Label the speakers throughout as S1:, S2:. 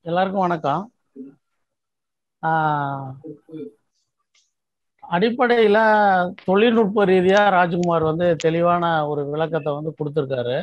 S1: எல்லாருக்கும் வணக்கம் ஆஹ் அடிப்படையில தொழில்நுட்ப ரீதியா ராஜ்குமார் வந்து தெளிவான ஒரு விளக்கத்தை வந்து கொடுத்துருக்காரு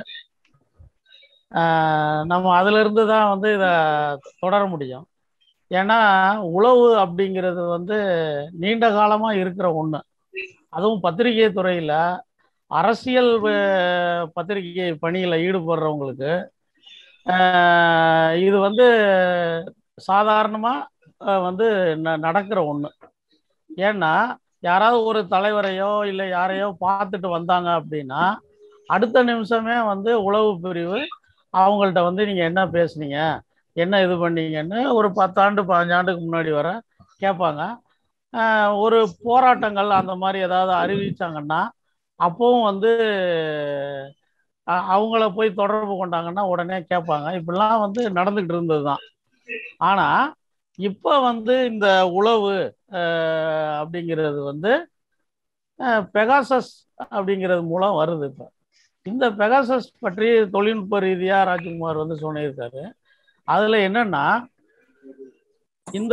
S1: ஆஹ் நம்ம அதுல இருந்து தான் வந்து இதை தொடர முடியும் ஏன்னா உளவு அப்படிங்கிறது வந்து நீண்ட காலமா இருக்கிற ஒண்ணு அதுவும் பத்திரிகை துறையில அரசியல் அஹ், பத்திரிகை பணியில ஈடுபடுறவங்களுக்கு ஆஹ், இது வந்து சாதாரணமா அஹ், வந்து ந- நடக்கிற ஒண்ணு ஏன்னா யாராவது ஒரு தலைவரையோ இல்லை யாரையோ பார்த்துட்டு வந்தாங்க அப்படின்னா அடுத்த நிமிஷமே வந்து உளவு பிரிவு அவங்கள்ட்ட வந்து நீங்க என்ன பேசுனீங்க என்ன இது பண்ணீங்கன்னு ஒரு பத்தாண்டு பதினஞ்சாண்டுக்கு முன்னாடி வர கேட்பாங்க ஆஹ் ஒரு போராட்டங்கள் அந்த மாதிரி ஏதாவது அறிவிச்சாங்கன்னா அப்பவும் வந்து அஹ் அவங்கள போய் தொடர்பு கொண்டாங்கன்னா உடனே கேட்பாங்க இப்படிலாம் வந்து நடந்துகிட்டு இருந்தது தான் ஆனா இப்போ வந்து இந்த உளவு அஹ், அப்படிங்கிறது வந்து அஹ், பெகாசஸ் அப்படிங்கிறது மூலம் வருது இப்போ இந்த பெகாசஸ் பற்றி தொழில்நுட்ப ரீதியா ராஜ்குமார் வந்து சொல்லியிருக்காரு அதுல என்னன்னா இந்த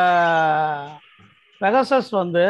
S1: பெகாசஸ் வந்து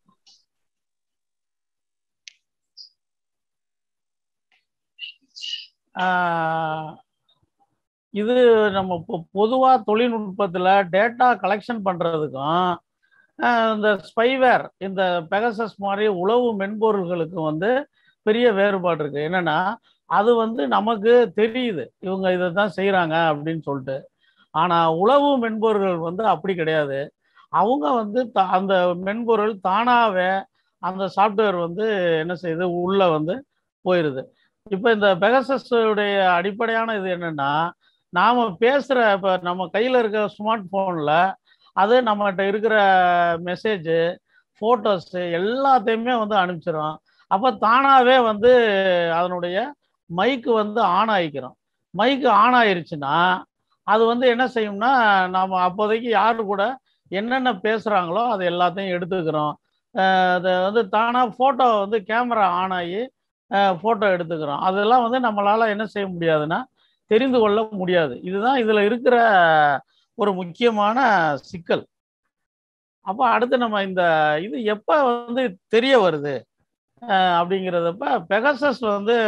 S1: ஆஹ், இது நம்ம பொ- பொதுவா தொழில்நுட்பத்துல டேட்டா கலெக்ஷன் பண்றதுக்கும் ஆஹ், இந்த ஸ்பைவேர் இந்த பெகசஸ் மாதிரி உளவு மென்பொருள்களுக்கு வந்து பெரிய வேறுபாடு இருக்கு என்னன்னா அது வந்து நமக்கு தெரியுது இவங்க இதை தான் செய்கிறாங்க அப்படின்னு சொல்லிட்டு ஆனால் உளவு மென்பொருள்கள் வந்து அப்படி கிடையாது அவங்க வந்து த- அந்த மென்பொருள் தானாகவே அந்த சாஃப்ட்வேர் வந்து என்ன செய்யுது உள்ள வந்து போயிடுது இப்போ இந்த பெகசஸ் உடைய அடிப்படையான இது என்னன்னா நாம பேசுற இப்போ நம்ம கையில் இருக்கிற ஸ்மார்ட் ஃபோனில் அது நம்மகிட்ட இருக்கிற மெசேஜு ஃபோட்டோஸு எல்லாத்தையுமே வந்து அனுப்பிச்சிடும் அப்போ தானாகவே வந்து அதனுடைய மைக்கு வந்து ஆன் ஆகிக்கிறோம் மைக்கு ஆன் ஆயிருச்சுன்னா அது வந்து என்ன செய்யும்னா நாம் அப்போதைக்கு யாரு கூட என்னென்ன பேசுகிறாங்களோ அது எல்லாத்தையும் எடுத்துக்கிறோம் அஹ் அது வந்து தானாக ஃபோட்டோ வந்து கேமரா ஆன் ஆகி ஃபோட்டோ எடுத்துக்கிறோம் அதெல்லாம் வந்து நம்மளால் என்ன செய்ய முடியாதுன்னா தெரிந்து கொள்ள முடியாது இதுதான் இதில் இருக்கிற ஒரு முக்கியமான சிக்கல் அப்போ அடுத்து நம்ம இந்த இது எப்போ வந்து தெரிய வருது அஹ் அப்படிங்கிறதப்ப பெகசஸ் வந்து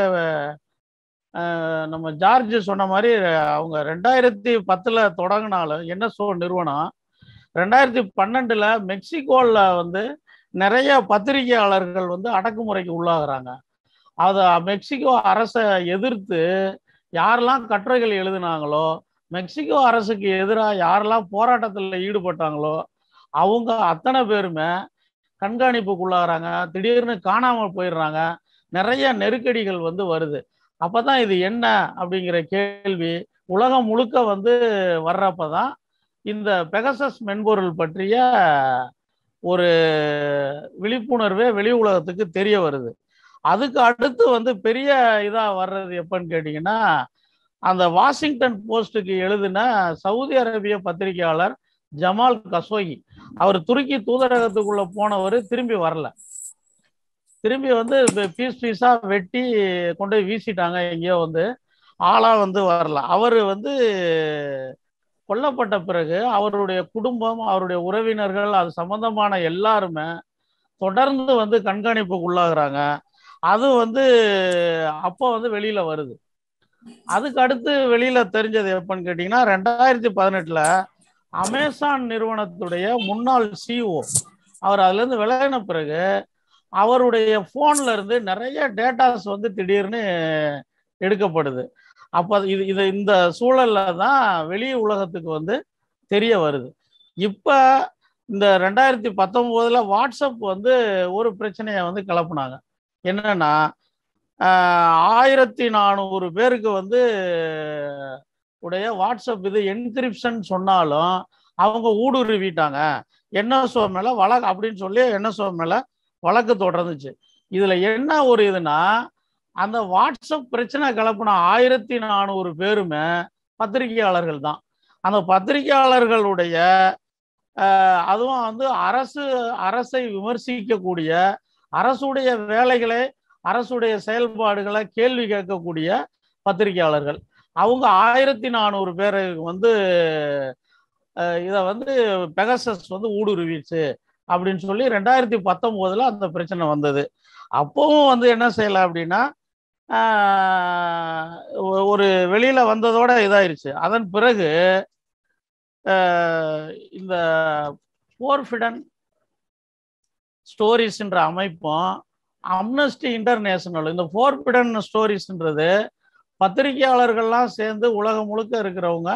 S1: அஹ் நம்ம ஜார்ஜ் சொன்ன மாதிரி அவங்க ரெண்டாயிரத்தி பத்தில் தொடங்கினாலும் என்எஸ்ஓ நிறுவனம் ரெண்டாயிரத்தி பன்னெண்டுல மெக்சிகோவில் வந்து நிறைய பத்திரிகையாளர்கள் வந்து அடக்குமுறைக்கு உள்ளாகுறாங்க அதை மெக்சிகோ அரசை எதிர்த்து யாரெல்லாம் கட்டுரைகள் எழுதினாங்களோ மெக்சிகோ அரசுக்கு எதிராக யாரெல்லாம் போராட்டத்தில் ஈடுபட்டாங்களோ அவங்க அத்தனை பேருமே கண்காணிப்புக்குள்ளாகிறாங்க திடீர்னு காணாமல் போயிடுறாங்க நிறைய நெருக்கடிகள் வந்து வருது அப்பதான் இது என்ன அப்படிங்கிற கேள்வி உலகம் முழுக்க வந்து வர்றப்ப தான் இந்த பெகசஸ் மென்பொருள் பற்றிய ஒரு விழிப்புணர்வே வெளி உலகத்துக்கு தெரிய வருது அதுக்கு அடுத்து வந்து பெரிய இதா வர்றது எப்பன்னு கேட்டிங்கன்னா அந்த வாஷிங்டன் போஸ்ட்டுக்கு எழுதின சவுதி அரேபிய பத்திரிகையாளர் ஜமால் கசோகி அவர் துருக்கி தூதரகத்துக்குள்ள போனவர் திரும்பி வரல திரும்பி வந்து பீஸ் பீஸா வெட்டி கொண்டு போய் வீசிட்டாங்க எங்கேயோ வந்து ஆளா வந்து வரல அவர் வந்து கொல்லப்பட்ட பிறகு அவருடைய குடும்பம் அவருடைய உறவினர்கள் அது சம்பந்தமான எல்லாருமே தொடர்ந்து வந்து கண்காணிப்புக்கு உள்ளாகுறாங்க அது வந்து அப்போ வந்து வெளியில வருது அதுக்கு அடுத்து வெளியில தெரிஞ்சது எப்பன்னு கேட்டீங்கன்னா ரெண்டாயிரத்தி பதினெட்டுல அமேசான் நிறுவனத்துடைய முன்னாள் சிஓ அவர் அதுல இருந்து விலகின பிறகு அவருடைய போன்ல இருந்து நிறைய டேட்டாஸ் வந்து திடீர்னு எடுக்கப்படுது அப்ப அது இது இது இந்த சூழல்ல தான் வெளி உலகத்துக்கு வந்து தெரிய வருது இப்ப இந்த ரெண்டாயிரத்தி பத்தொன்பதுல வாட்ஸ்அப் வந்து ஒரு பிரச்சனையை வந்து கிளப்புனாங்க என்னன்னா ஆஹ், ஆயிரத்தி நானூறு பேருக்கு வந்து உடைய வாட்ஸ்அப் இது என்கிரிப்ஷன் சொன்னாலும் அவங்க ஊடுருவிட்டாங்க என்எஸ்ஓ மேல வழக்கு அப்படின்னு சொல்லி என்எஸ்ஓ மேல வழக்கு தொடர்ந்துச்சு இதுல என்ன ஒரு இதுனா அந்த வாட்ஸ்அப் பிரச்சனை கிளப்புன ஆயிரத்தி நானூறு பேருமே பத்திரிகையாளர்கள் தான் அந்த பத்திரிகையாளர்களுடைய ஆஹ், அதுவும் வந்து அரசு அரசை விமர்சிக்கக்கூடிய அரசுடைய வேலைகளை அரசுடைய செயல்பாடுகளை கேள்வி கேட்கக்கூடிய பத்திரிகையாளர்கள் அவங்க ஆயிரத்தி நானூறு பேரை வந்து இதை வந்து பெகசஸ் வந்து ஊடுருவிச்சு அப்படின்னு சொல்லி ரெண்டாயிரத்தி பத்தொம்போதுல அந்த பிரச்சனை வந்தது அப்பவும் வந்து என்ன செய்யலாம் அப்படின்னா ஆஹ் ஒ- ஒரு வெளியில வந்ததோட இதாயிருச்சு அதன் பிறகு ஆஹ் இந்த போர்ஃபிடன் ஸ்டோரிஸ்ன்ற அமைப்பும் அம்னஸ்டி இன்டர்நேஷனல் இந்த ஃபோர்பிடன் ஸ்டோரிஸ்ன்றது பத்திரிகையாளர்கள்லாம் சேர்ந்து உலகம் முழுக்க இருக்கிறவங்க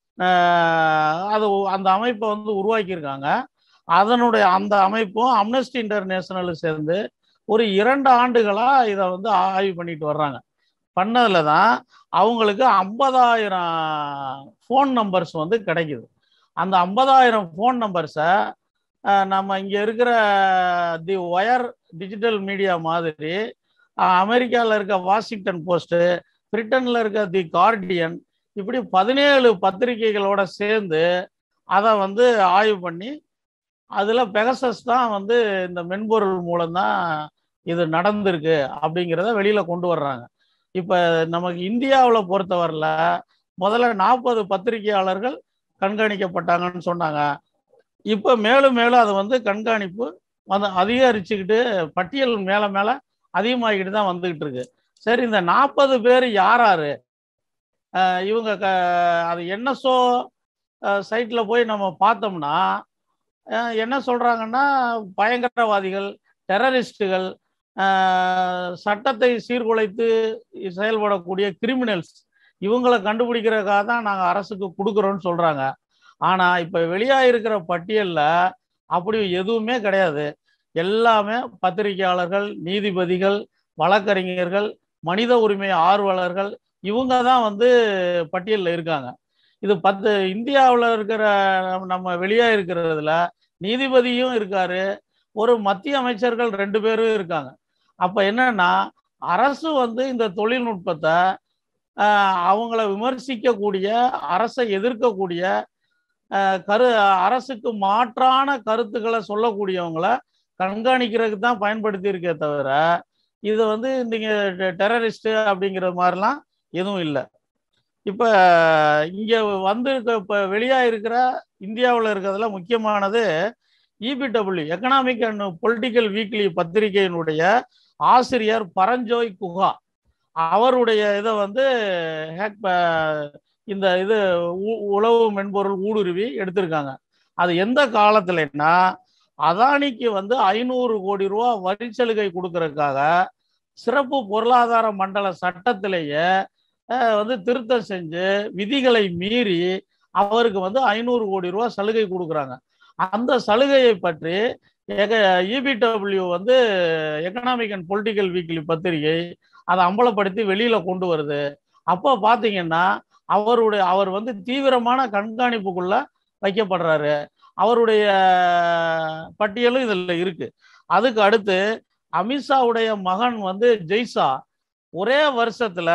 S1: ஆஹ் அது அந்த அமைப்பை வந்து உருவாக்கியிருக்காங்க அதனுடைய அந்த அமைப்பும் அம்னஸ்டி இன்டர்நேஷனல் சேர்ந்து ஒரு இரண்டு ஆண்டுகளா இதை வந்து ஆய்வு பண்ணிட்டு வர்றாங்க பண்ணதுல தான் அவங்களுக்கு ஐம்பதாயிரம் ஃபோன் நம்பர்ஸ் வந்து கிடைக்குது அந்த ஐம்பதாயிரம் ஃபோன் நம்பர்ஸை நம்ம இங்கே இருக்கிற தி ஒயர் டிஜிட்டல் மீடியா மாதிரி அமெரிக்காவில் இருக்க வாஷிங்டன் போஸ்ட்டு பிரிட்டனில் இருக்க தி கார்டியன் இப்படி பதினேழு பத்திரிகைகளோட சேர்ந்து அதை வந்து ஆய்வு பண்ணி அதில் பெகசஸ் தான் வந்து இந்த மென்பொருள் மூலம்தான் இது நடந்திருக்கு அப்படிங்கிறத வெளியில் கொண்டு வர்றாங்க இப்போ நமக்கு இந்தியாவில் பொறுத்தவரையில் முதல்ல நாற்பது பத்திரிகையாளர்கள் கண்காணிக்கப்பட்டாங்கன்னு சொன்னாங்க இப்போ மேலும் மேலும் அது வந்து கண்காணிப்பு வந்து அதிகரிச்சுக்கிட்டு பட்டியல் மேலே மேலே அதிகமாகிக்கிட்டு தான் வந்துக்கிட்டு இருக்கு சரி இந்த நாற்பது பேர் யார் யாரு அஹ் இவங்க க அது என்எஸ்ஓ சைட்டில் போய் நம்ம பார்த்தோம்னா அஹ் என்ன சொல்கிறாங்கன்னா பயங்கரவாதிகள் டெரரிஸ்ட்டுகள் சட்டத்தை சீர்குலைத்து செயல்படக்கூடிய கிரிமினல்ஸ் இவங்களை கண்டுபிடிக்கிறதுக்காக தான் நாங்கள் அரசுக்கு கொடுக்குறோன்னு சொல்கிறாங்க ஆனால் இப்போ வெளியாகிருக்கிற பட்டியலில் அப்படி எதுவுமே கிடையாது எல்லாமே பத்திரிகையாளர்கள் நீதிபதிகள் வழக்கறிஞர்கள் மனித உரிமை ஆர்வலர்கள் இவங்க தான் வந்து பட்டியலில் இருக்காங்க இது பத்து இந்தியாவில் இருக்கிற நம்ம- நம்ம வெளியாக இருக்கிறதுல நீதிபதியும் இருக்காரு ஒரு மத்திய அமைச்சர்கள் ரெண்டு பேரும் இருக்காங்க அப்போ என்னன்னா அரசு வந்து இந்த தொழில்நுட்பத்தை ஆஹ், அவங்கள விமர்சிக்கக்கூடிய அரசை எதிர்க்கக்கூடிய ஆஹ், கரு அரசுக்கு மாற்றான கருத்துக்களை சொல்லக்கூடியவங்கள கண்காணிக்கிறதுக்கு தான் பயன்படுத்தி இருக்கே தவிர இது வந்து நீங்க டெரரிஸ்ட் அப்படிங்கிற மாதிரிலாம் எதுவும் இல்லை இப்போ இங்கே வந்து இப்போ வெளியாக இருக்கிற இந்தியாவில் இருக்கிறதுல முக்கியமானது EPW economic and political weekly பத்திரிகையினுடைய ஆசிரியர் பரஞ்சோய் குஹா அவருடைய இதை வந்து ஹேக் ப- இந்த இது உ- உளவு மென்பொருள் ஊடுருவி எடுத்திருக்காங்க அது எந்த காலத்துலன்னா அதானிக்கு வந்து ஐநூறு கோடி ரூபா வரி சலுகை கொடுக்கறதுக்காக சிறப்பு பொருளாதார மண்டல சட்டத்திலேயே அஹ், வந்து திருத்தம் செஞ்சு விதிகளை மீறி அவருக்கு வந்து ஐநூறு கோடி ரூபா சலுகை கொடுக்குறாங்க அந்த சலுகையை பற்றி இபிடபிள்யூ வந்து எக்கனாமிக் அண்ட் பொலிட்டிக்கல் வீக்லி பத்திரிகை அதை அம்பலப்படுத்தி வெளியில கொண்டு வருது அப்போ பார்த்தீங்கன்னா அவருடைய அவர் வந்து தீவிரமான கண்காணிப்புக்குள்ள வைக்கப்படுறாரு அவருடைய பட்டியலும் இதில் இருக்கு அதுக்கு அடுத்து அமித்ஷாவுடைய மகன் வந்து ஜெய்சா ஒரே வருஷத்துல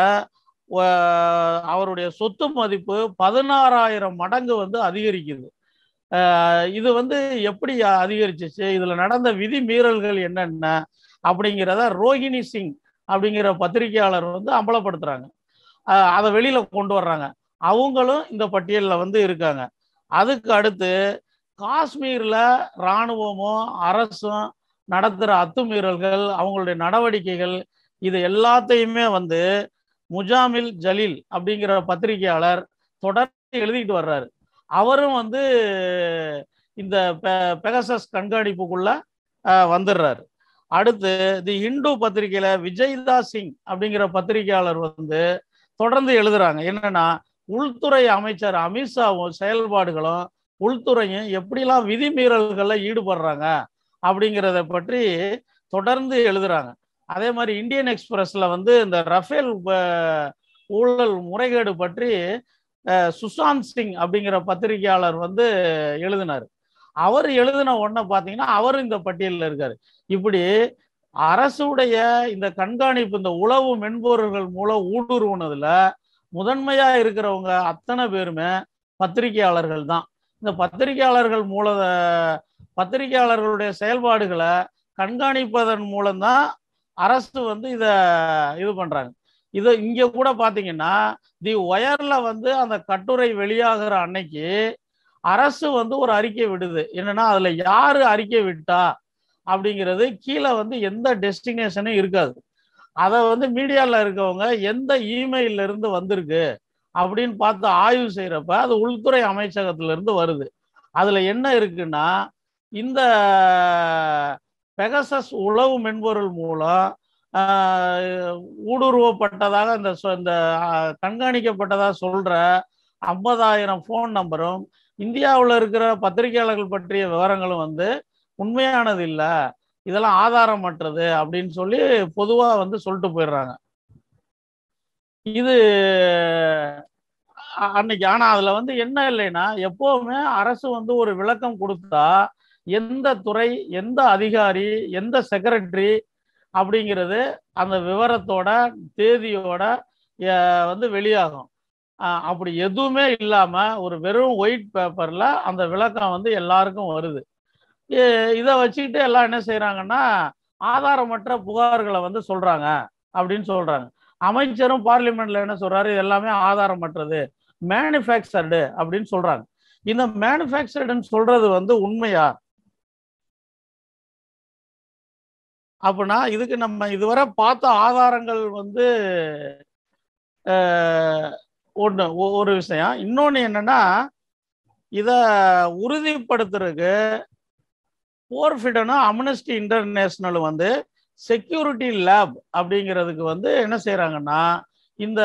S1: அஹ், அவருடைய சொத்து மதிப்பு பதினாறாயிரம் மடங்கு வந்து அதிகரிக்குது அஹ், இது வந்து எப்படி அதிகரிச்சிச்சு இதுல நடந்த விதி மீறல்கள் என்னென்ன அப்படிங்கிறத ரோஹிணி சிங் அப்படிங்கிற பத்திரிகையாளர் வந்து அம்பலப்படுத்துறாங்க அஹ், அதை வெளியில கொண்டு வர்றாங்க அவங்களும் இந்த பட்டியலில் வந்து இருக்காங்க அதுக்கு அடுத்து காஷ்மீர்ல இராணுவமும் அரசும் நடத்துகிற அத்துமீறல்கள் அவங்களுடைய நடவடிக்கைகள் இது எல்லாத்தையுமே வந்து முஜாமில் ஜலீல் அப்படிங்கிற பத்திரிகையாளர் தொடர்ந்து எழுதிட்டு வர்றாரு அவரும் வந்து இந்த பெ- பெகசஸ் கண்காணிப்புக்குள்ள அஹ், வந்துடுறாரு அடுத்து தி இந்து பத்திரிகையில விஜய்தா சிங் அப்படிங்கிற பத்திரிகையாளர் வந்து தொடர்ந்து எழுதுறாங்க என்னன்னா உள்துறை அமைச்சர் அமித்ஷாவும் செயல்பாடுகளும் உள்துறையும் எப்படிலாம் விதிமீறல்களில் ஈடுபடுறாங்க அப்படிங்கிறத பற்றி தொடர்ந்து எழுதுறாங்க அதே மாதிரி இந்தியன் எக்ஸ்பிரஸ்ல வந்து இந்த ரஃபேல் அஹ், ஊழல் முறைகேடு பற்றி அஹ், சுஷாந்த் சிங் அப்படிங்கிற பத்திரிகையாளர் வந்து எழுதினார் அவர் எழுதின உடனே பார்த்தீங்கன்னா அவர் இந்த பட்டியலில் இருக்காரு இப்படி அரசுடைய இந்த கண்காணிப்பு இந்த உளவு மென்பொருள்கள் மூலம் ஊடுருவுனதுல முதன்மையா இருக்கிறவங்க அத்தனை பேருமே பத்திரிகையாளர்கள் தான் இந்த பத்திரிகையாளர்கள் மூல பத்திரிகையாளர்களுடைய செயல்பாடுகளை கண்காணிப்பதன் மூலம்தான் அரசு வந்து இதை இது பண்றாங்க இது இங்க கூட பாத்தீங்கன்னா தி ஒயர்ல வந்து அந்த கட்டுரை வெளியாகிற அன்னைக்கு அரசு வந்து ஒரு அறிக்கை விடுது என்னன்னா அதுல யாரு அறிக்கை விட்டா அப்படிங்கிறது கீழே வந்து எந்த டெஸ்டினேஷனும் இருக்காது அதை வந்து மீடியால இருக்கவங்க எந்த இமெயில்ல இருந்து வந்திருக்கு அப்படின்னு பார்த்து ஆய்வு செய்யறப்ப அது உள்துறை அமைச்சகத்துல இருந்து வருது அதுல என்ன இருக்குன்னா இந்த பெகசஸ் உளவு மென்பொருள் மூலம் ஆஹ், ஊடுருவப்பட்டதாக இந்த சொ- இந்த ஆஹ், கண்காணிக்கப்பட்டதா சொல்ற ஐம்பதாயிரம் ஃபோன் நம்பரும் இந்தியாவில் இருக்கிற பத்திரிகையாளர்கள் பற்றிய விவரங்களும் வந்து உண்மையானது இல்லை இதெல்லாம் ஆதாரமற்றது அப்படின்னு சொல்லி பொதுவா வந்து சொல்லிட்டு போயிடுறாங்க இது அ- அன்னைக்கு ஆனா அதுல வந்து என்ன இல்லைன்னா எப்பவுமே அரசு வந்து ஒரு விளக்கம் கொடுத்தா எந்த துறை எந்த அதிகாரி எந்த செக்ரட்டரி அப்படிங்கிறது அந்த விவரத்தோட தேதியோட அஹ், வந்து வெளியாகும் அஹ், அப்படி எதுவுமே இல்லாம ஒரு வெறும் ஒயிட் பேப்பர்ல அந்த விளக்கம் வந்து எல்லாருக்கும் வருது இ- இதை வச்சுக்கிட்டு எல்லாம் என்ன செய்றாங்கன்னா ஆதாரமற்ற புகார்களை வந்து சொல்றாங்க அப்படின்னு சொல்றாங்க அமைச்சரும் பார்லிமெண்ட்ல என்ன சொல்றாரு இது எல்லாமே ஆதாரமற்றது மேனுஃபேக்சர்டு அப்படின்னு சொல்றாங்க இந்த மேனுஃபேக்சர்டுன்னு சொல்றது வந்து உண்மையா அப்படின்னா இதுக்கு நம்ம இதுவரை பார்த்த ஆதாரங்கள் வந்து அஹ், ஒண்ணு ஒ- ஒரு விஷயம் இன்னொன்னு என்னன்னா இத உறுதிப்படுத்துறதுக்கு போர்ஃபிடனும் அம்னஸ்டி இன்டர்நேஷனல் வந்து செக்யூரிட்டி லேப் அப்படிங்கிறதுக்கு வந்து என்ன செய்றாங்கன்னா இந்த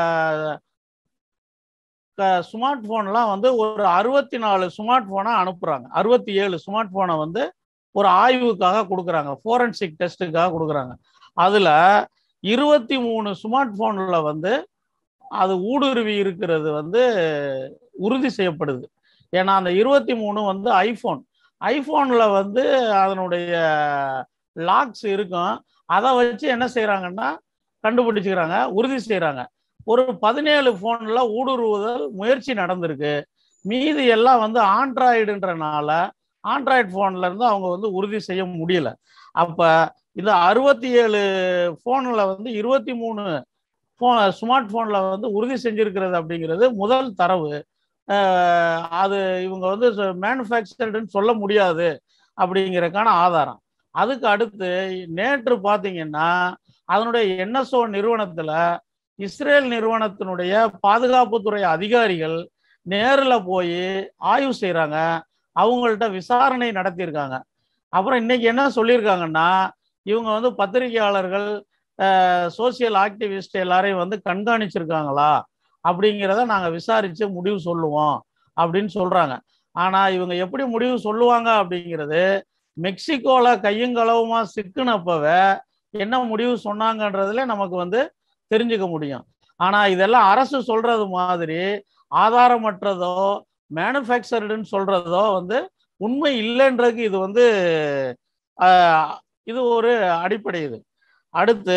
S1: ஸ்மார்ட் ஃபோன்லாம் வந்து ஒரு அறுபத்தி நாலு ஸ்மார்ட் ஃபோனை அனுப்புறாங்க அறுபத்தி ஏழு ஸ்மார்ட் ஃபோனை வந்து ஒரு ஆய்வுக்காக கொடுக்குறாங்க ஃபோரன்சிக் டெஸ்ட்டுக்காக கொடுக்குறாங்க அதில் இருபத்தி மூணு ஸ்மார்ட் ஃபோனில் வந்து அது ஊடுருவி இருக்கிறது வந்து உறுதி செய்யப்படுது ஏன்னா அந்த இருபத்தி மூணு வந்து ஐஃபோன் ஐஃபோனில் வந்து அதனுடைய லாக்ஸ் இருக்கும் அதை வச்சு என்ன செய்கிறாங்கன்னா கண்டுபிடிச்சிக்கிறாங்க உறுதி செய்கிறாங்க ஒரு பதினேழு ஃபோனில் ஊடுருவுதல் முயற்சி நடந்திருக்கு மீதி எல்லாம் வந்து ஆண்ட்ராய்டுன்றனால ஆண்ட்ராய்டு ஃபோன்ல இருந்து அவங்க வந்து உறுதி செய்ய முடியல அப்போ இந்த அறுபத்தி ஏழு ஃபோனில் வந்து இருபத்தி மூணு ஃபோன் ஸ்மார்ட் ஃபோனில் வந்து உறுதி செஞ்சிருக்கிறது அப்படிங்கிறது முதல் தரவு அஹ் அது இவங்க வந்து மேனுஃபேக்சர்டுன்னு சொல்ல முடியாது அப்படிங்கிறதுக்கான ஆதாரம் அதுக்கு அடுத்து நேற்று பார்த்தீங்கன்னா அதனுடைய என்எஸ்ஓ நிறுவனத்தில் இஸ்ரேல் நிறுவனத்தினுடைய பாதுகாப்புத்துறை அதிகாரிகள் நேரில் போய் ஆய்வு செய்கிறாங்க அவங்கள்ட்ட விசாரணை நடத்தியிருக்காங்க அப்புறம் இன்னைக்கு என்ன சொல்லியிருக்காங்கன்னா இவங்க வந்து பத்திரிகையாளர்கள் சோசியல் ஆக்டிவிஸ்ட் எல்லாரையும் வந்து கண்காணிச்சிருக்காங்களா அப்படிங்கிறத நாங்கள் விசாரித்து முடிவு சொல்லுவோம் அப்படின்னு சொல்கிறாங்க ஆனால் இவங்க எப்படி முடிவு சொல்லுவாங்க அப்படிங்கிறது மெக்சிகோவில் கையுங்களவுமா சிக்குனப்பவே என்ன முடிவு சொன்னாங்கன்றதுல நமக்கு வந்து தெரிஞ்சுக்க முடியும் ஆனால் இதெல்லாம் அரசு சொல்றது மாதிரி ஆதாரமற்றதோ மேனுஃபேக்சர்டுன்னு சொல்றதோ வந்து உண்மை இல்லைன்றதுக்கு இது வந்து ஆஹ், இது ஒரு அடிப்படை இது அடுத்து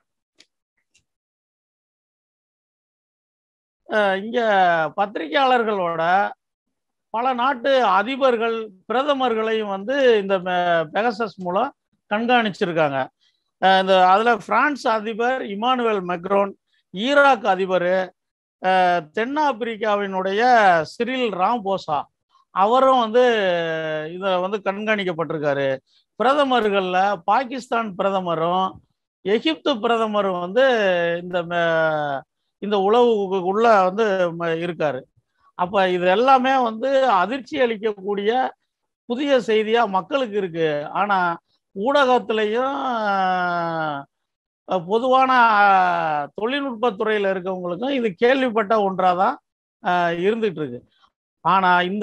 S1: அஹ், இங்க பத்திரிகையாளர்களோட பல நாட்டு அதிபர்கள் பிரதமர்களையும் வந்து இந்த பெகசஸ் மூலம் கண்காணிச்சிருக்காங்க அஹ், இந்த அதுல பிரான்ஸ் அதிபர் இமானுவேல் மெக்ரோன் ஈராக் அதிபர் தென்னாப்பிரிக்காவினுடைய சிரில் ராம்போசா அவரும் வந்து இதை வந்து கண்காணிக்கப்பட்டிருக்காரு பிரதமர்கள்ல பாகிஸ்தான் பிரதமரும் எகிப்து பிரதமரும் வந்து இந்த ம- இந்த உளவு உள்ள வந்து ம- இருக்காரு அப்ப இது எல்லாமே வந்து அதிர்ச்சி அளிக்கக்கூடிய புதிய செய்தியா மக்களுக்கு இருக்கு ஆனா ஊடகத்திலையும் அஹ், பொதுவான அஹ், தொழில்நுட்பத்துறையில இருக்கவங்களுக்கும் இது கேள்விப்பட்ட ஒன்றாதான் அஹ், இருந்துட்டு இருக்கு ஆனா இந்த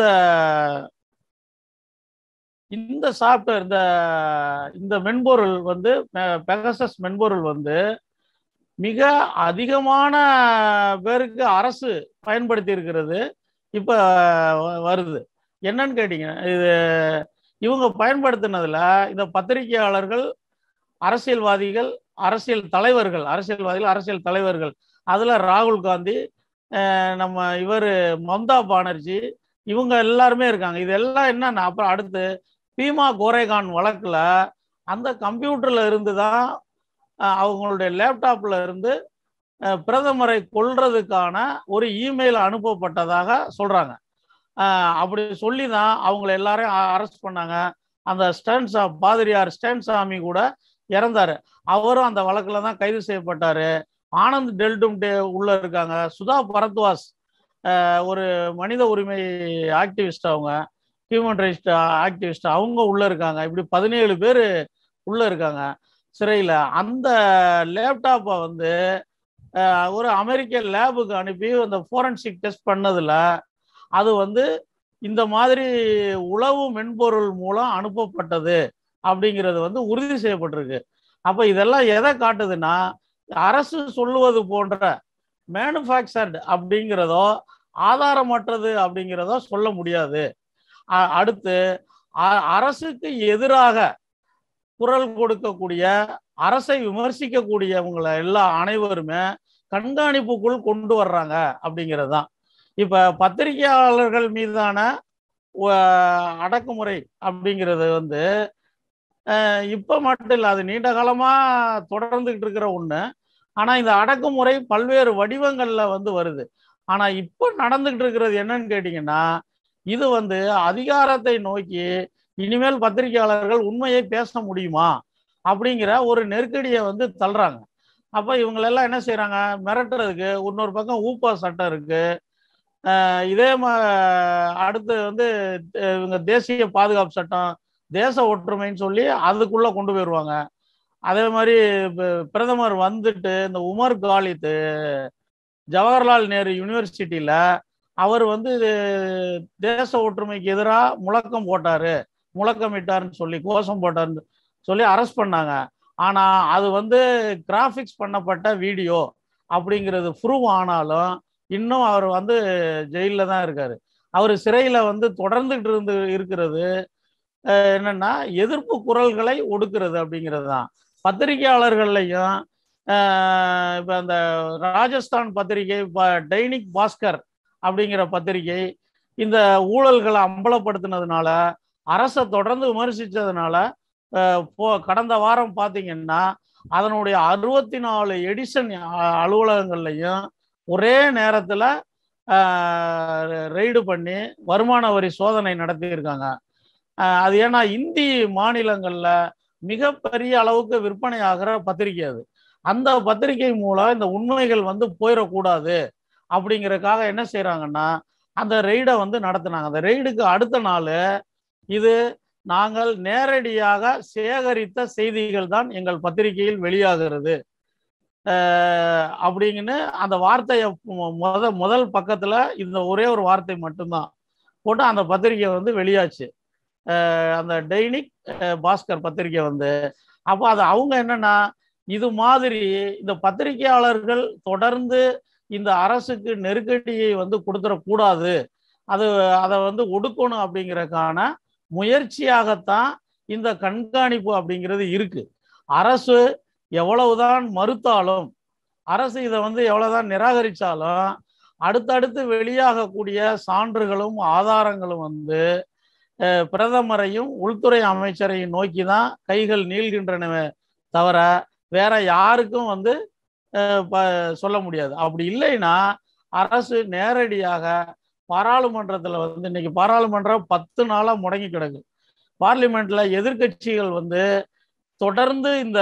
S1: இந்த சாஃப்ட்வேர் இந்த இந்த மென்பொருள் வந்து பெகசஸ் மென்பொருள் வந்து மிக அதிகமான பேருக்கு அரசு பயன்படுத்தி இருக்கிறது இப்ப வ- வருது என்னன்னு கேட்டீங்க இது இவங்க பயன்படுத்தினதுல இந்த பத்திரிகையாளர்கள் அரசியல்வாதிகள் அரசியல் தலைவர்கள் அரசியல்வாதிகள் அரசியல் தலைவர்கள் அதுல ராகுல் காந்தி அஹ் நம்ம இவர் மம்தா பானர்ஜி இவங்க எல்லாருமே இருக்காங்க இதெல்லாம் என்னன்னா அப்புறம் அடுத்து பீமா கோரேகான் வழக்குல அந்த கம்ப்யூட்டர்ல இருந்து தான் அஹ் அவங்களுடைய லேப்டாப்ல இருந்து அஹ், பிரதமரை கொல்றதுக்கான ஒரு இமெயில் அனுப்பப்பட்டதாக சொல்றாங்க அஹ், அப்படி சொல்லி தான் அவங்கள எல்லாரையும் அரெஸ்ட் பண்ணாங்க அந்த ஸ்டன் சா பாதிரியார் ஸ்டன் சாமி கூட இறந்தாரு அவரும் அந்த வழக்குல தான் கைது செய்யப்பட்டாரு ஆனந்த் டெல்டும் டே உள்ள இருக்காங்க சுதா பரத்வாஸ் அஹ், ஒரு மனித உரிமை ஆக்டிவிஸ்ட் அவங்க ஹியூமன் ரைட்ஸ் ஆக்டிவிஸ்ட் அவங்க உள்ள இருக்காங்க இப்படி பதினேழு பேர் உள்ள இருக்காங்க சிறையில் அந்த லேப்டாப்பை வந்து அஹ், ஒரு அமெரிக்க லேபுக்கு அனுப்பி அந்த ஃபோரன்சிக் டெஸ்ட் பண்ணதுல அது வந்து இந்த மாதிரி உளவு மென்பொருள் மூலம் அனுப்பப்பட்டது அப்படிங்கிறது வந்து உறுதி செய்யப்பட்டிருக்கு அப்போ இதெல்லாம் எதை காட்டுதுன்னா அரசு சொல்லுவது போன்ற மேனுஃபேக்சர்டு அப்படிங்கிறதோ ஆதாரமற்றது அப்படிங்கிறதோ சொல்ல முடியாது அ- அடுத்து அ- அரசுக்கு எதிராக குரல் கொடுக்கக்கூடிய அரசை விமர்சிக்கக்கூடியவங்களை எல்லா அனைவருமே கண்காணிப்புக்குள் கொண்டு வர்றாங்க அப்படிங்கிறது தான் இப்ப பத்திரிகையாளர்கள் மீதான ஒ- அடக்குமுறை அப்படிங்கிறது வந்து அஹ், இப்ப மட்டும் இல்லை அது நீண்ட காலமா தொடர்ந்துகிட்டு இருக்கிற ஒண்ணு ஆனா இந்த அடக்குமுறை பல்வேறு வடிவங்கள்ல வந்து வருது ஆனா இப்ப நடந்துகிட்டு இருக்கிறது என்னன்னு கேட்டீங்கன்னா இது வந்து அதிகாரத்தை நோக்கி இனிமேல் பத்திரிகையாளர்கள் உண்மையை பேச முடியுமா அப்படிங்கிற ஒரு நெருக்கடியை வந்து தள்ளுறாங்க அப்ப இவங்களெல்லாம் என்ன செய்றாங்க மிரட்டுறதுக்கு இன்னொரு பக்கம் ஊப்பா சட்டம் இருக்கு அஹ் இதே மா அடுத்து வந்து அஹ் இவங்க தேசிய பாதுகாப்பு சட்டம் தேச ஒற்றுமைன்னு சொல்லி அதுக்குள்ள கொண்டு போயிடுவாங்க அதே மாதிரி ப- பிரதமர் வந்துட்டு இந்த உமர் காலித் ஜவஹர்லால் நேரு யூனிவர்சிட்டியில அவர் வந்து தேச ஒற்றுமைக்கு எதிராக முழக்கம் போட்டாரு முழக்கமிட்டாருன்னு சொல்லி கோஷம் போட்டாருன்னு சொல்லி அரெஸ்ட் பண்ணாங்க ஆனா அது வந்து கிராஃபிக்ஸ் பண்ணப்பட்ட வீடியோ அப்படிங்கிறது ப்ரூவ் ஆனாலும் இன்னும் அவர் வந்து ஜெயிலில் தான் இருக்காரு அவர் சிறையில வந்து தொடர்ந்துகிட்டு இருந்து இருக்கிறது அஹ், என்னன்னா எதிர்ப்பு குரல்களை ஒடுக்குறது அப்படிங்கிறது தான் பத்திரிகையாளர்கள்லையும் அஹ், இப்ப அந்த ராஜஸ்தான் பத்திரிகை ப- டைனிக் பாஸ்கர் அப்படிங்கிற பத்திரிகை இந்த ஊழல்களை அம்பலப்படுத்தினதுனால அரசை தொடர்ந்து விமர்சித்ததுனால அஹ், போ- கடந்த வாரம் பார்த்தீங்கன்னா அதனுடைய அறுபத்தி நாலு எடிஷன் அலுவலகங்கள்லையும் ஒரே நேரத்தில் ரெய்டு பண்ணி வருமான வரி சோதனை நடத்தியிருக்காங்க அஹ், அது ஏன்னா இந்தி மாநிலங்களில் மிகப்பெரிய அளவுக்கு விற்பனை ஆகிற பத்திரிகை அது அந்த பத்திரிகை மூலம் இந்த உண்மைகள் வந்து போயிடக்கூடாது அப்படிங்கறதுக்காக என்ன செய்றாங்கன்னா அந்த ரெய்டை வந்து நடத்துனாங்க அந்த ரெய்டுக்கு அடுத்த நாள் இது நாங்கள் நேரடியாக சேகரித்த செய்திகள் தான் எங்கள் பத்திரிகையில் வெளியாகிறது அஹ் அப்படிங்கன்னு அந்த வார்த்தையை மு- முத முதல் பக்கத்துல இந்த ஒரே ஒரு வார்த்தை மட்டும்தான் போட்டு அந்த பத்திரிகை வந்து வெளியாச்சு அஹ் அந்த டைனிக் அஹ் பாஸ்கர் பத்திரிகை வந்து அப்போ அது அவங்க என்னன்னா இது மாதிரி இந்த பத்திரிகையாளர்கள் தொடர்ந்து இந்த அரசுக்கு நெருக்கடியை வந்து கொடுத்துடக்கூடாது அது அதை வந்து ஒடுக்கணும் அப்படிங்கறதுக்கான முயற்சியாகத்தான் இந்த கண்காணிப்பு அப்படிங்கிறது இருக்கு அரசு எவ்வளவுதான் மறுத்தாலும் அரசு இதை வந்து எவ்வளவுதான் நிராகரிச்சாலும் அடுத்தடுத்து வெளியாகக்கூடிய சான்றுகளும் ஆதாரங்களும் வந்து அஹ், பிரதமரையும் உள்துறை அமைச்சரையும் நோக்கி தான் கைகள் நீள்கின்றனவே தவிர வேற யாருக்கும் வந்து அஹ், ப- சொல்ல முடியாது அப்படி இல்லைன்னா அரசு நேரடியாக பாராளுமன்றத்தில் வந்து இன்னைக்கு பாராளுமன்றம் பத்து நாளாக முடங்கி கிடக்கு பார்லிமெண்ட்ல எதிர்க்கட்சிகள் வந்து தொடர்ந்து இந்த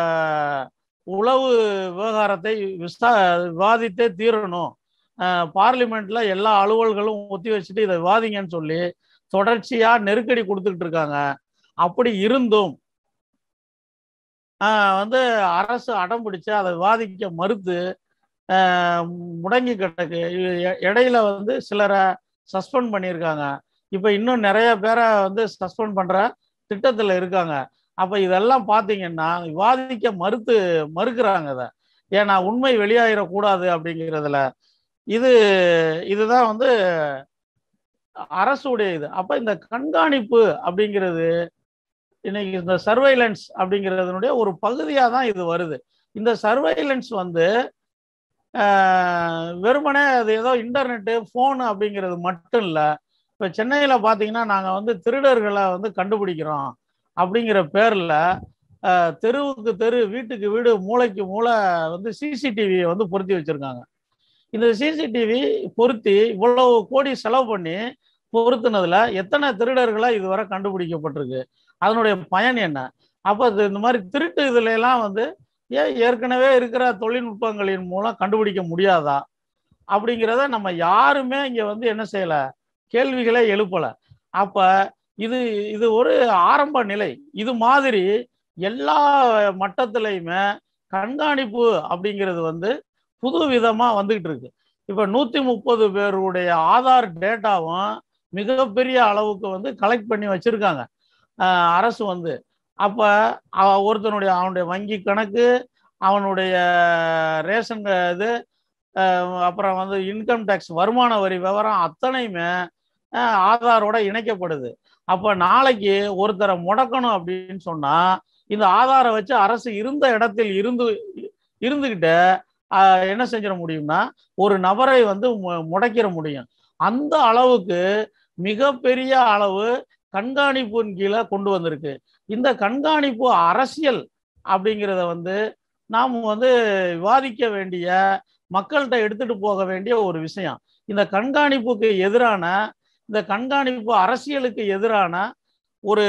S1: உளவு விவகாரத்தை விசா விவாதித்தே தீரணும் அஹ் பார்லிமெண்ட்ல எல்லா அலுவல்களும் ஒத்தி வச்சுட்டு இதை விவாதிங்கன்னு சொல்லி தொடர்ச்சியா நெருக்கடி கொடுத்துக்கிட்டு இருக்காங்க அப்படி இருந்தும் ஆஹ் வந்து அரசு அடம் பிடிச்சு அதை விவாதிக்க மறுத்து ஆஹ் முடங்கி கிடக்கு இ- இடையில வந்து சிலரை சஸ்பெண்ட் பண்ணியிருக்காங்க இப்போ இன்னும் நிறைய பேரை வந்து சஸ்பெண்ட் பண்ற திட்டத்தில் இருக்காங்க அப்போ இதெல்லாம் பார்த்தீங்கன்னா விவாதிக்க மறுத்து மறுக்கிறாங்க அதை ஏன்னா உண்மை வெளியாயிடக்கூடாது அப்படிங்கிறதுல இது இதுதான் வந்து அரசுடைய இது அப்போ இந்த கண்காணிப்பு அப்படிங்கிறது இன்னைக்கு இந்த சர்வைலன்ஸ் அப்படிங்கிறதுனுடைய ஒரு பகுதியாக தான் இது வருது இந்த சர்வைலன்ஸ் வந்து ஆஹ், வெறுமனே அது ஏதோ இன்டர்நெட்டு ஃபோனு அப்படிங்கிறது மட்டும் இல்லை இப்போ சென்னையில் பார்த்தீங்கன்னா நாங்கள் வந்து திருடர்களை வந்து கண்டுபிடிக்கிறோம் அப்படிங்கிற பேரில் அஹ், தெருவுக்கு தெரு வீட்டுக்கு வீடு மூளைக்கு மூளை வந்து சிசிடிவியை வந்து பொருத்தி வச்சிருக்காங்க இந்த சிசிடிவி பொருத்தி இவ்வளவு கோடி செலவு பண்ணி பொருத்துனதுல எத்தனை திருடர்களா இதுவரை கண்டுபிடிக்கப்பட்டிருக்கு அதனுடைய பயன் என்ன அப்போ இது இந்த மாதிரி திருட்டு இதுல எல்லாம் வந்து ஏன் ஏற்கனவே இருக்கிற தொழில்நுட்பங்களின் மூலம் கண்டுபிடிக்க முடியாதா அப்படிங்கிறத நம்ம யாருமே இங்க வந்து என்ன செய்யல கேள்விகளே எழுப்பல அப்ப இது இது ஒரு ஆரம்ப நிலை இது மாதிரி எல்லா மட்டத்திலையுமே கண்காணிப்பு அப்படிங்கிறது வந்து புது விதமா வந்துகிட்டு இருக்கு இப்ப நூத்தி முப்பது பேருடைய ஆதார் டேட்டாவும் மிகப்பெரிய அளவுக்கு வந்து கலெக்ட் பண்ணி வச்சிருக்காங்க ஆஹ் அரசு வந்து அப்ப அவ- ஒருத்தனுடைய அவனுடைய வங்கி கணக்கு அவனுடைய ரேஷன் க- இது ஆஹ் அப்புறம் வந்து இன்கம் டேக்ஸ் வருமான வரி விவரம் அத்தனையுமே ஆஹ் ஆதாரோட இணைக்கப்படுது அப்ப நாளைக்கு ஒருத்தரை முடக்கணும் அப்படின்னு சொன்னா இந்த ஆதாரை வச்சு அரசு இருந்த இடத்தில் இருந்து இருந்துகிட்டு ஆஹ் என்ன செஞ்சிட முடியும்னா ஒரு நபரை வந்து மு- முடக்கிற முடியும் அந்த அளவுக்கு மிகப்பெரிய அளவு கண்காணிப்பின் கீழே கொண்டு வந்திருக்கு இந்த கண்காணிப்பு அரசியல் அப்படிங்கிறத வந்து நாம் வந்து விவாதிக்க வேண்டிய மக்கள்கிட்ட எடுத்துட்டு போக வேண்டிய ஒரு விஷயம் இந்த கண்காணிப்புக்கு எதிரான இந்த கண்காணிப்பு அரசியலுக்கு எதிரான ஒரு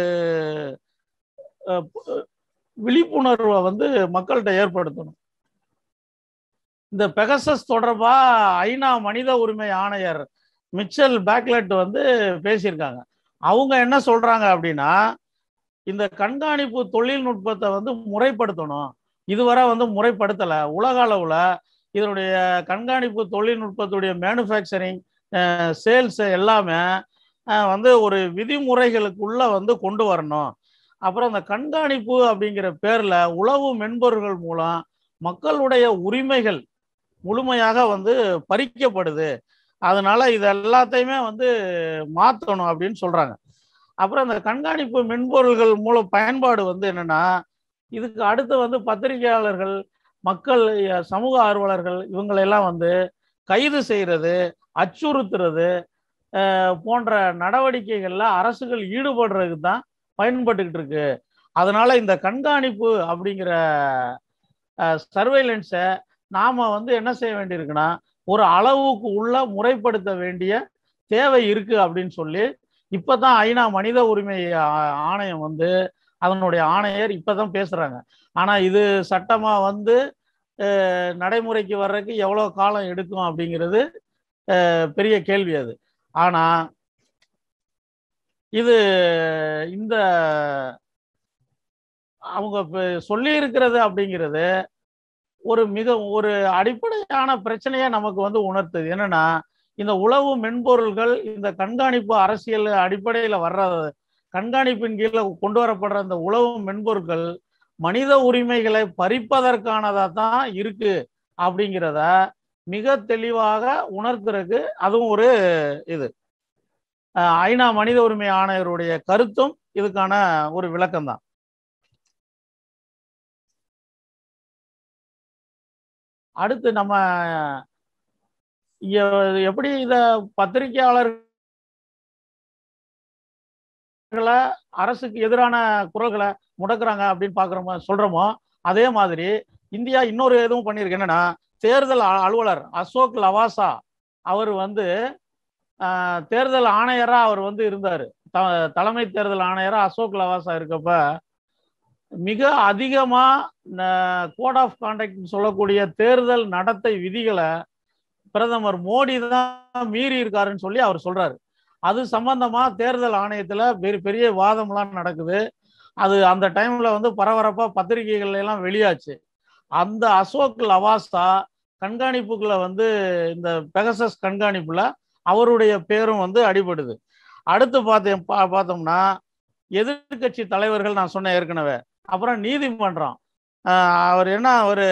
S1: அஹ், பு- விழிப்புணர்வை வந்து மக்கள்கிட்ட ஏற்படுத்தணும் இந்த பெகசஸ் தொடர்பா ஐநா மனித உரிமை ஆணையர் மிச்சல் பேக்லெட் வந்து பேசியிருக்காங்க அவங்க என்ன சொல்றாங்க அப்படின்னா இந்த கண்காணிப்பு தொழில்நுட்பத்தை வந்து முறைப்படுத்தணும் இதுவரை வந்து முறைப்படுத்தல உலக அளவுல இதனுடைய கண்காணிப்பு தொழில்நுட்பத்துடைய மேனுஃபேக்சரிங் சேல்ஸ் எல்லாமே அஹ், வந்து ஒரு விதிமுறைகளுக்குள்ள வந்து கொண்டு வரணும் அப்புறம் இந்த கண்காணிப்பு அப்படிங்கிற பேர்ல உளவு மென்பொருள்கள் மூலம் மக்களுடைய உரிமைகள் முழுமையாக வந்து பறிக்கப்படுது அதனால இது எல்லாத்தையுமே வந்து மாற்றணும் அப்படின்னு சொல்றாங்க அப்புறம் இந்த கண்காணிப்பு மென்பொருள்கள் மூலம் பயன்பாடு வந்து என்னன்னா இதுக்கு அடுத்து வந்து பத்திரிகையாளர்கள் மக்கள் அஹ், சமூக ஆர்வலர்கள் இவங்களெல்லாம் வந்து கைது செய்யறது அச்சுறுத்துறது அஹ், போன்ற நடவடிக்கைகள்ல அரசுகள் ஈடுபடுறதுக்கு தான் பயன்பட்டுக்கிட்டு இருக்கு அதனால இந்த கண்காணிப்பு அப்படிங்கிற சர்வைலன்ஸை நாம வந்து என்ன செய்ய வேண்டியிருக்குன்னா ஒரு அளவுக்கு உள்ள முறைப்படுத்த வேண்டிய தேவை இருக்கு அப்படின்னு சொல்லி இப்பதான் ஐநா மனித உரிமை ஆ- ஆணையம் வந்து அதனுடைய ஆணையர் இப்பதான் பேசுறாங்க ஆனா இது சட்டமா வந்து அஹ், நடைமுறைக்கு வர்றதுக்கு எவ்வளவு காலம் எடுக்கும் அப்படிங்கிறது அஹ், பெரிய கேள்வி அது ஆனா இது இந்த அவங்க சொல்லி இருக்கிறது அப்படிங்கிறது ஒரு மிக ஒரு அடிப்படையான பிரச்சனையை நமக்கு வந்து உணர்த்துது என்னன்னா இந்த உளவு மென்பொருள்கள் இந்த கண்காணிப்பு அரசியல் அடிப்படையில் வர்ற கண்காணிப்பின் கீழே கொண்டு வரப்படுற இந்த உளவு மென்பொருட்கள் மனித உரிமைகளை பறிப்பதற்கானதா தான் இருக்கு அப்படிங்கிறத மிக தெளிவாக உணர்த்துறதுக்கு அதுவும் ஒரு இது அஹ் ஐநா மனித உரிமை ஆணையருடைய கருத்தும் இதுக்கான ஒரு விளக்கம் தான் அடுத்து நம்ம எ- எப்படி இத பத்திரிகையாளர்களை அரசுக்கு எதிரான குரல்களை முடக்குறாங்க அப்படின்னு பாக்குறோமோ சொல்றோமோ அதே மாதிரி இந்தியா இன்னொரு எதுவும் பண்ணியிருக்கு என்னன்னா தேர்தல் அ- அலுவலர் அசோக் லவாசா அவர் வந்து ஆஹ், தேர்தல் ஆணையரா அவர் வந்து இருந்தார் தலைமை தேர்தல் ஆணையரா அசோக் லவாசா இருக்கப்ப மிக அதிகமா கோட் ஆஃப் கான்டக்ட் சொல்லக்கூடிய தேர்தல் நடத்தை விதிகளை பிரதமர் மோடி தான் மீறி இருக்காருன்னு சொல்லி அவர் சொல்றாரு அது சம்பந்தமா தேர்தல் ஆணையத்துல பெரிய பெரிய வாதம்லாம் நடக்குது அது அந்த டைம்ல வந்து பரபரப்பா பத்திரிகைகள்ல எல்லாம் வெளியாச்சு அந்த அசோக் லவாசா கண்காணிப்புக்குள்ள வந்து இந்த பெகசஸ் கண்காணிப்புல அவருடைய பேரும் வந்து அடிபடுது அடுத்து பார்த்தேன் பா- பார்த்தோம்னா எதிர்க்கட்சி தலைவர்கள் நான் சொன்னேன் ஏற்கனவே அப்புறம் நீதிமன்றம் ஆஹ் அவர் என்ன ஒரு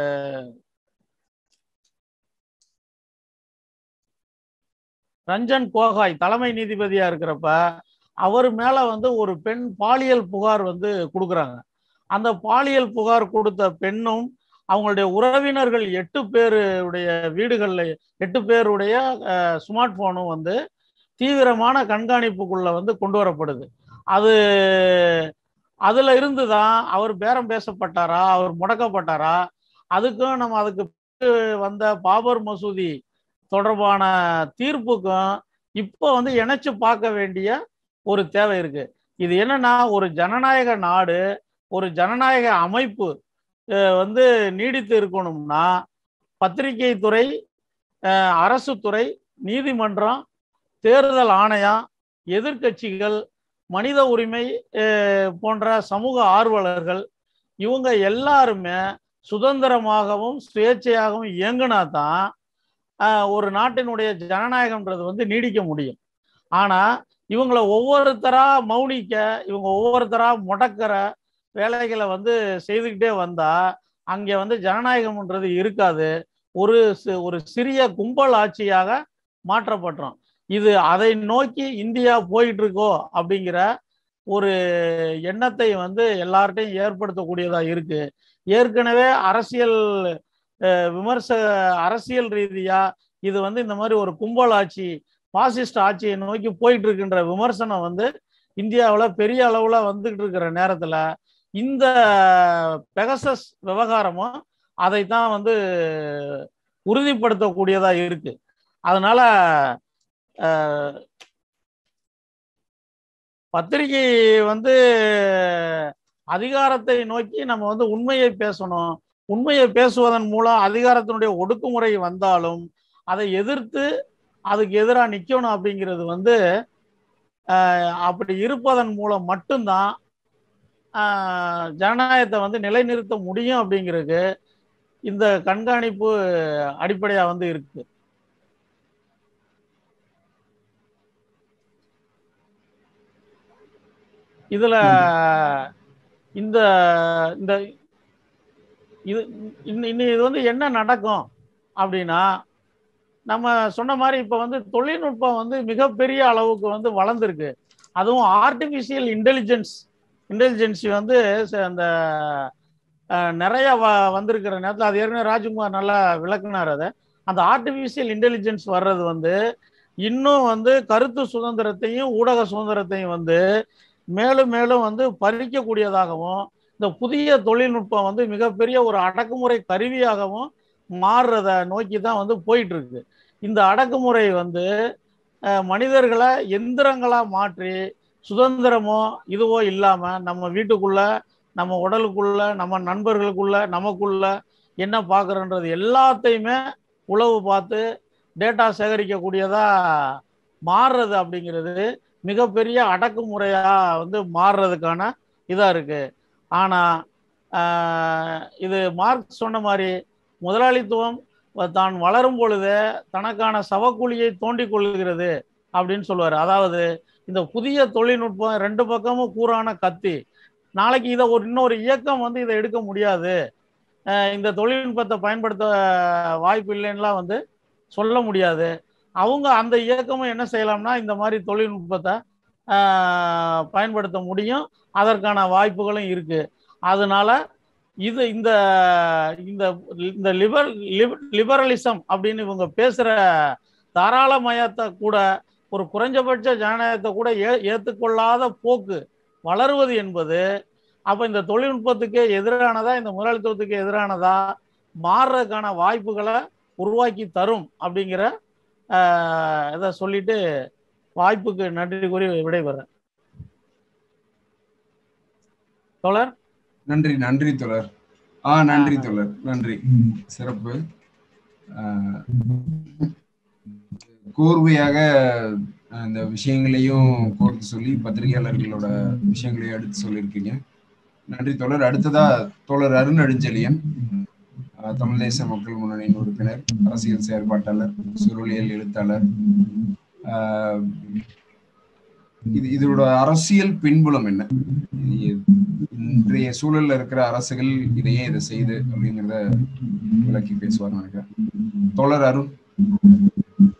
S1: ரஞ்சன் கோகாய் தலைமை நீதிபதியா இருக்கிறப்ப அவர் மேல வந்து ஒரு பெண் பாலியல் புகார் வந்து கொடுக்குறாங்க அந்த பாலியல் புகார் கொடுத்த பெண்ணும் அவங்களுடைய உறவினர்கள் எட்டு பேருடைய வீடுகளில் எட்டு பேருடைய ஸ்மார்ட் போனும் வந்து தீவிரமான கண்காணிப்புக்குள்ள வந்து கொண்டு வரப்படுது அது அதுல இருந்து தான் அவர் பேரம் பேசப்பட்டாரா அவர் முடக்கப்பட்டாரா அதுக்கும் நம்ம அதுக்கு பிறகு வந்த பாபர் மசூதி தொடர்பான தீர்ப்புக்கும் இப்போ வந்து இணைச்சு பார்க்க வேண்டிய ஒரு தேவை இருக்கு இது என்னன்னா ஒரு ஜனநாயக நாடு ஒரு ஜனநாயக அமைப்பு அஹ், வந்து நீடித்து இருக்கணும்னா பத்திரிகை துறை அஹ், அரசு துறை நீதிமன்றம் தேர்தல் ஆணையம் எதிர்க்கட்சிகள் மனித உரிமை அஹ், போன்ற சமூக ஆர்வலர்கள் இவங்க எல்லாருமே சுதந்திரமாகவும் சுயேட்சையாகவும் இயங்கினா தான் ஆஹ், ஒரு நாட்டினுடைய ஜனநாயகம்ன்றது வந்து நீடிக்க முடியும் ஆனா இவங்களை ஒவ்வொருத்தரா மௌனிக்க இவங்க ஒவ்வொருத்தரா முடக்கிற வேலைகளை வந்து செய்துக்கிட்டே வந்தா அங்கே வந்து ஜனநாயகம்ன்றது இருக்காது ஒரு சி- ஒரு சிறிய கும்பல் ஆட்சியாக மாற்றப்பட்டுரும் இது அதை நோக்கி இந்தியா போயிட்டு இருக்கோ அப்படிங்கிற ஒரு எண்ணத்தை வந்து எல்லார்ட்டையும் ஏற்படுத்தக்கூடியதா இருக்கு ஏற்கனவே அரசியல் அஹ், விமர்ச அரசியல் ரீதியா இது வந்து இந்த மாதிரி ஒரு கும்பல் ஆட்சி பாசிஸ்ட் ஆட்சியை நோக்கி போயிட்டு இருக்கின்ற விமர்சனம் வந்து இந்தியாவில் பெரிய அளவில் வந்துகிட்டு இருக்கிற நேரத்தில் இந்த பெகசஸ் விவகாரமும் அதைத்தான் வந்து உறுதிப்படுத்தக்கூடியதா இருக்கு அதனால அஹ், பத்திரிகை வந்து அதிகாரத்தை நோக்கி நம்ம வந்து உண்மையை பேசணும் உண்மையை பேசுவதன் மூலம் அதிகாரத்தினுடைய ஒடுக்குமுறை வந்தாலும் அதை எதிர்த்து அதுக்கு எதிராக நிற்கணும் அப்படிங்கிறது வந்து அஹ், அப்படி இருப்பதன் மூலம் மட்டும்தான் ஆஹ், ஜனநாயகத்தை வந்து நிலைநிறுத்த முடியும் அப்படிங்கிறதுக்கு இந்த கண்காணிப்பு அடிப்படையா வந்து இருக்கு இதுல இந்த இந்த இது இன்னும் இன்னும் இது வந்து என்ன நடக்கும் அப்படின்னா நம்ம சொன்ன மாதிரி இப்போ வந்து தொழில்நுட்பம் வந்து மிகப்பெரிய அளவுக்கு வந்து வளர்ந்துருக்கு அதுவும் ஆர்டிஃபிஷியல் இன்டெலிஜென்ஸ் இன்டெலிஜென்சி வந்து ச- அந்த அஹ், நிறைய வ வந்திருக்கிற நேரத்தில் அது ஏற்கனவே ராஜ்குமார் நல்லா விளக்குனார் அதை அந்த ஆர்டிஃபிஷியல் இன்டெலிஜென்ஸ் வர்றது வந்து இன்னும் வந்து கருத்து சுதந்திரத்தையும் ஊடக சுதந்திரத்தையும் வந்து மேலும் மேலும் வந்து பறிக்கக்கூடியதாகவும் இந்த புதிய தொழில்நுட்பம் வந்து மிகப்பெரிய ஒரு அடக்குமுறை கருவியாகவும் மாறுறத நோக்கி தான் வந்து போயிட்டு இருக்கு இந்த அடக்குமுறை வந்து அஹ், மனிதர்களை எந்திரங்களா மாற்றி சுதந்திரமோ இதுவோ இல்லாம நம்ம வீட்டுக்குள்ள நம்ம உடலுக்குள்ள நம்ம நண்பர்களுக்குள்ள நமக்குள்ள என்ன பார்க்குறோன்றது எல்லாத்தையுமே உளவு பார்த்து டேட்டா சேகரிக்கக்கூடியதா மாறுறது அப்படிங்கிறது மிகப்பெரிய அடக்குமுறையா வந்து மாறுறதுக்கான இதா இருக்கு ஆனா ஆஹ், இது மார்க் சொன்ன மாதிரி முதலாளித்துவம் தான் வளரும் பொழுது தனக்கான சவக்குழியை தோண்டிக் கொள்கிறது அப்படின்னு சொல்லுவார் அதாவது இந்த புதிய தொழில்நுட்பம் ரெண்டு பக்கமும் கூறான கத்தி நாளைக்கு இதை ஒரு இன்னொரு இயக்கம் வந்து இதை எடுக்க முடியாது அஹ் இந்த தொழில்நுட்பத்தை பயன்படுத்த வாய்ப்பு இல்லைன்னுலாம் வந்து சொல்ல முடியாது அவங்க அந்த இயக்கமும் என்ன செய்யலாம்னா இந்த மாதிரி தொழில்நுட்பத்தை அஹ், பயன்படுத்த முடியும் அதற்கான வாய்ப்புகளும் இருக்கு அதனால இது இந்த இந்த இந்த லிபர் லிபரலிசம் அப்படின்னு இவங்க பேசுற தாராளமயத்தை கூட ஒரு குறைஞ்சபட்ச ஜனநாயகத்தை கூட ஏ ஏற்றுக்கொள்ளாத போக்கு வளருவது என்பது அப்ப இந்த தொழில்நுட்பத்துக்கு எதிரானதா இந்த முதலாளித்துவத்துக்கு எதிரானதா மாறுறதுக்கான வாய்ப்புகளை உருவாக்கி தரும் அப்படிங்கிற ஆஹ், இதை சொல்லிட்டு வாய்ப்புக்கு நன்றி கூறி விடைபெறேன் தோழர்
S2: நன்றி நன்றி தோழர் ஆ நன்றி தோழர் நன்றி சிறப்பு ஆஹ், கோர்வையாக அஹ், இந்த விஷயங்களையும் கோர்த்து சொல்லி பத்திரிகையாளர்களோட விஷயங்களையும் எடுத்து சொல்லியிருக்கீங்க நன்றி தோழர் அடுத்ததா தோழர் அருண் அடிஞ்சலியன் அஹ், தமிழ் தேச மக்கள் முன்னணியின் உறுப்பினர் அரசியல் செயற்பாட்டாளர் சுருளியல் எழுத்தாளர் ஆஹ், இது இதோட அரசியல் பின்புலம் என்ன இது இன்றைய சூழல்ல இருக்கிற அரசுகள் இதையே இதை செய்து அப்படிங்கிறத விளக்கி பேசுவார் நினைக்கிறேன் தோழர் அருண்